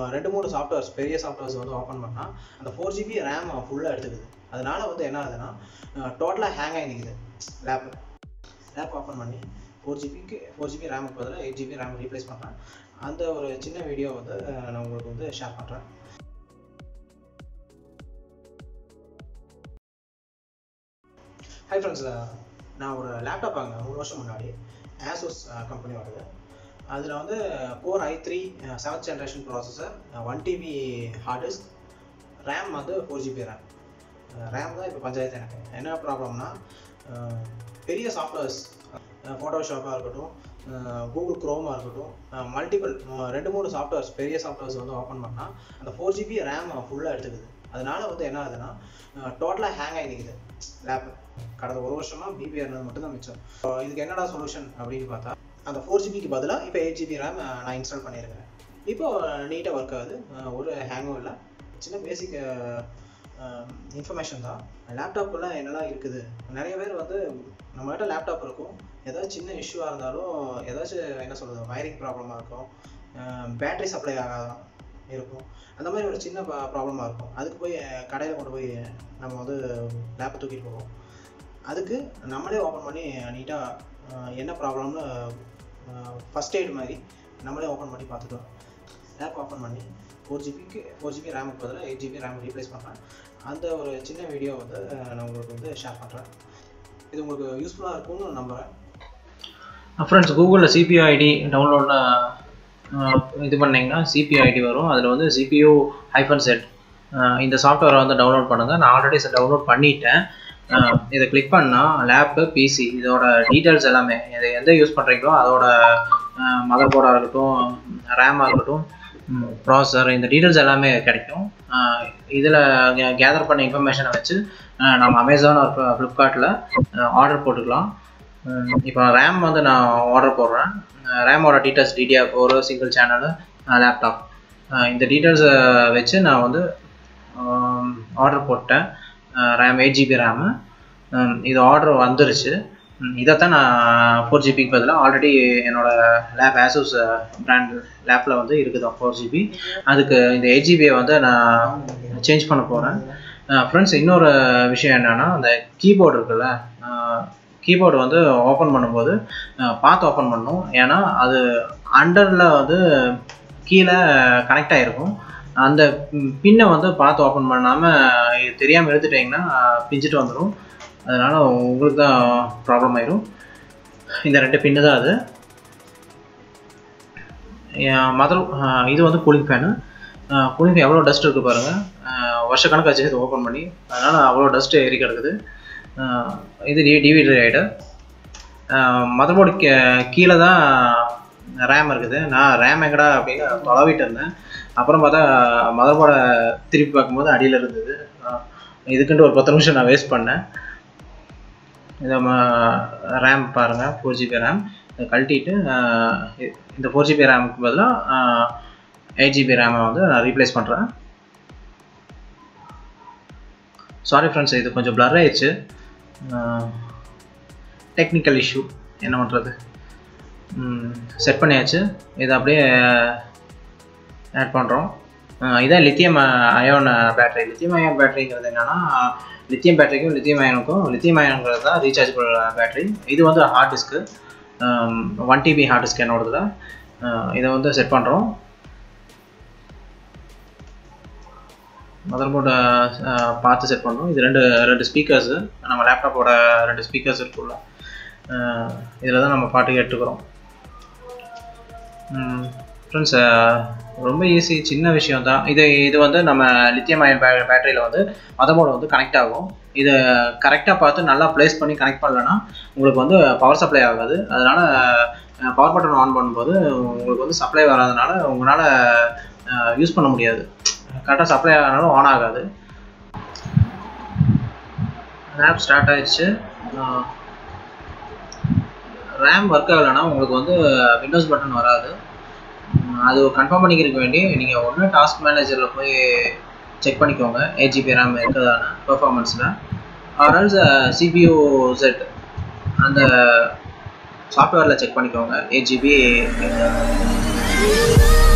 ரெண்டு மூணு சாஃப்ட்வேர்ஸ் பெரிய சாஃப்ட்வேர்ஸ் வந்து ஓப்பன் பண்ணால் அந்த ஃபோர் ஜிபி ரேம் ஃபுல்லாக எடுத்துக்குது அதனால வந்து என்ன ஆகுதுன்னா டோட்டலாக ஹேங் ஆகி நிற்குது லேப் லேப் ஓப்பன் பண்ணி ஃபோர் ஜிபிக்கு ஃபோர் ஜிபி ரேமுக்கு பதிலாக எயிட் ஜிபி ரேம் ரீப்ளேஸ் பண்ணுறேன் அந்த ஒரு சின்ன வீடியோ வந்து அஹ், நான் உங்களுக்கு வந்து ஷேர் பண்ணுறேன் ஹை ஃப்ரெண்ட்ஸ் நான் ஒரு லேப்டாப் வாங்கினேன் மூணு வருஷம் முன்னாடி ஆசோஸ் கம்பெனி வருது அதில் வந்து core i three seventh generation processor one TB hard disk RAM வந்து ஃபோர் ஜிபி ரேம் ரேம் தான் இப்போ பஞ்சாயத்து எனக்கு என்ன ப்ராப்ளம்னா பெரிய சாஃப்ட்வேர்ஸ் ஃபோட்டோஷாப்பாக இருக்கட்டும் கூகுள் க்ரோமாக இருக்கட்டும் மல்டிபிள் ரெண்டு மூணு சாஃப்ட்வேர்ஸ் பெரிய சாஃப்ட்வேர்ஸ் வந்து ஓப்பன் பண்ணால் அந்த ஃபோர் ஜிபி ரேம் ஃபுல்லாக எடுத்துக்குது அதனால வந்து என்ன ஆகுதுன்னா டோட்டலாக ஹேங் ஆகி நிற்குது லேப் கடந்த ஒரு வருஷமாக பிபிஆர் மட்டும்தான் மிச்சம் So, இதுக்கு என்னடா சொல்யூஷன் அப்படின்னு பார்த்தா அந்த ஃபோர் ஜிபிக்கு பதிலாக இப்போ எயிட் ஜிபி ரேம் நான் இன்ஸ்டால் பண்ணியிருக்கேன் இப்போ நீட்டாக ஒர்க் ஆகுது அஹ் ஒரு ஹேங்கும் இல்லை சின்ன பேசிக் இன்ஃபர்மேஷன் தான் லேப்டாப்புக்குள்ள என்னெல்லாம் இருக்குது நிறைய பேர் வந்து நம்மகிட்ட லேப்டாப் இருக்கும் ஏதாச்சும் சின்ன இஷ்யூவாக இருந்தாலும் ஏதாச்சும் என்ன சொல்கிறது வயரிங் ப்ராப்ளமாக இருக்கும் பேட்டரி சப்ளை ஆகாதான் இருக்கும் அந்த மாதிரி ஒரு சின்ன ப்ராப்ளமாக இருக்கும் அதுக்கு போய் கடையில் கொண்டு போய் நம்ம வந்து லேப்பை தூக்கிட்டு போவோம் அதுக்கு நம்மளே ஓப்பன் பண்ணி நீட்டாக என்ன ப்ராப்ளம்னு ஃபஸ்ட் எய்ட் மாதிரி நம்மளே ஓப்பன் பண்ணி பார்த்துட்டோம் லேப் ஓப்பன் பண்ணி ஃபோர் ஜிபிக்கு ஃபோர் ஜிபி ரேமுக்கு பதிலாக எயிட் ஜிபி ரேம் ரீப்ளேஸ் பண்ணுறேன் அந்த ஒரு சின்ன வீடியோ வந்து அஹ், நான் உங்களுக்கு வந்து ஷேர் பண்ணுறேன் இது உங்களுக்கு யூஸ்ஃபுல்லாக இருக்கும்னு நம்புகிறேன் ஃப்ரெண்ட்ஸ் கூகுளில் சிபியூ ஐடி டவுன்லோடில் இது பண்ணீங்கன்னா சிபியூ ஐடி வரும் அதில் வந்து சிபியூ ஹைஃபன் செட் இந்த சாஃப்ட்வேரை வந்து டவுன்லோட் பண்ணுங்கள் நான் ஆல்ரெடி டவுன்லோட் பண்ணிட்டேன் அஹ் இதை கிளிக் பண்ணால் லேப்பு பிசி இதோட டீட்டெயில்ஸ் எல்லாமே இதை எந்த யூஸ் பண்ணுறீங்களோ அதோட மதர் போர்டாக இருக்கட்டும் ரேமாக இருக்கட்டும் ப்ராசஸர் இந்த டீட்டெயில்ஸ் எல்லாமே கிடைக்கும் இதில் கேதர் பண்ண இன்ஃபர்மேஷனை வச்சு அஹ் நம்ம அமேசான் ஒரு ஃப்ளிப்கார்ட்டில் ஆர்டர் போட்டுக்கலாம் இப்போ ரேம் வந்து நான் ஆர்டர் போடுறேன் ரேமோட details DDR four single channel laptop இந்த டீட்டெயில்ஸை வச்சு நான் வந்து ஆர்டர் போட்டேன் ரேம் எயிட் ஜிபி ரேமு இது ஆர்டர் வந்துருச்சு ம், இதைத்தான் நான் ஃபோர் ஜிபிக்கு பதிலாக ஆல்ரெடி என்னோட லேப் ஆசூஸ் பிராண்ட் லேப்பில் வந்து இருக்குது ஃபோர் ஜிபி அதுக்கு இந்த எயிட் ஜிபியை வந்து நான் சேஞ்ச் பண்ண போகிறேன் ஃப்ரெண்ட்ஸ் இன்னொரு விஷயம் என்னென்னா அந்த கீபோர்டு இருக்குல்ல கீபோர்டு வந்து ஓப்பன் பண்ணும்போது அஹ், பார்த்து ஓப்பன் பண்ணணும் ஏன்னா அது அண்டரில் வந்து கீழே கனெக்ட் ஆகிருக்கும் அந்த பின்னை வந்து பார்த்து ஓப்பன் பண்ணாமல் தெரியாமல் எடுத்துட்டிங்கன்னா பிஞ்சிட்டு வந்துடும் அதனால் உங்களுக்கு தான் ப்ராப்ளம் ஆயிரும் இந்த ரெண்டு பின்னு தான் அது மதர் இது வந்து கூலிங் ஃபேனு கூலிங் ஃபேன் எவ்வளோ டஸ்ட் இருக்குது பாருங்கள் வருஷக்கணக்காச்சு இது ஓப்பன் பண்ணி அதனால் அவ்வளோ டஸ்ட் ஏறி கிடக்குது அஹ் இது டி டிவிடி ரைடு மதர் போர்டு கீழே தான் ரேம் இருக்குது நான் ரேம் எங்கடா அப்படின்னு தொலைவிட்டு இருந்தேன் அப்புறம் பார்த்தா மதர் போர்டை திருப்பி பார்க்கும்போது அடியில் இருந்தது அஹ் இதுக்குன்ட்டு ஒரு பத்து நிமிஷம் நான் வேஸ்ட் பண்ணேன் இதை ரேம் பாருங்கள் ஃபோர் ஜிபி ரேம் இதை கழட்டிட்டு அஹ் இ- இந்த ஃபோர் ஜிபி ரேமுக்கு பதிலாக எயிட் ஜிபி ரேமை வந்து நான் ரீப்ளேஸ் பண்ணுறேன் சாரி ஃப்ரெண்ட்ஸ் இது கொஞ்சம் blur ஆயிடுச்சு டெக்னிக்கல் இஷ்யூ என்ன பண்ணுறது செட் பண்ணியாச்சு இதை அப்படியே ஆட் பண்ணுறோம் இதான் lithium ion battery lithium ion பேட்டரிங்கிறது என்னென்னா லித்தியம் பேட்டரிக்கும் லித்தியம் அயனுக்கும் லித்தியம் அயனுங்கிறது தான் ரீசார்ஜபிள் பேட்டரி இது வந்து hard disk one TB hard disk என்னோடதுல அஹ் இதை வந்து செட் பண்ணுறோம் மதர் போர்டை பார்த்து செட் பண்ணுறோம் இது ரெண்டு ரெண்டு ஸ்பீக்கர்ஸு நம்ம லேப்டாப்போட ரெண்டு ஸ்பீக்கர்ஸ் இருக்குல்ல இதில் தான் நம்ம பாட்டு கேட்டுக்கிறோம் ஃப்ரெண்ட்ஸ் ரொம்ப ஈஸி சின்ன விஷயம் தான் இது இது வந்து நம்ம லித்தியம் அயன் பே பேட்டரியில் வந்து மதமோட வந்து கனெக்ட் ஆகும் இதை கரெக்டாக பார்த்து நல்லா ப்ளேஸ் பண்ணி கனெக்ட் பண்ணலன்னா உங்களுக்கு வந்து பவர் சப்ளை ஆகாது அதனால் பவர் பட்டன் ஆன் பண்ணும்போது உங்களுக்கு வந்து சப்ளை வராதனால உங்களால் யூஸ் பண்ண முடியாது கரெக்டாக சப்ளை ஆனாலும் ஆன் ஆகாது ஆப் ஸ்டார்ட் ஆயிடுச்சு ரேம் ஒர்க் ஆகலைன்னா உங்களுக்கு வந்து விண்டோஸ் பட்டன் வராது உம், அது கன்ஃபார்ம் பண்ணிக்கிறதுக்கு வேண்டி நீங்கள் ஒன்று டாஸ்க் மேனேஜரில் போய் செக் பண்ணிக்கோங்க எயிட் ஜிபி ரேம் இருக்குதான பெர்ஃபார்மன்ஸில் ஆர்எல்ஸ் சிபியூ செட் அந்த சாஃப்ட்வேரில் செக் பண்ணிக்கோங்க எயிட் ஜிபி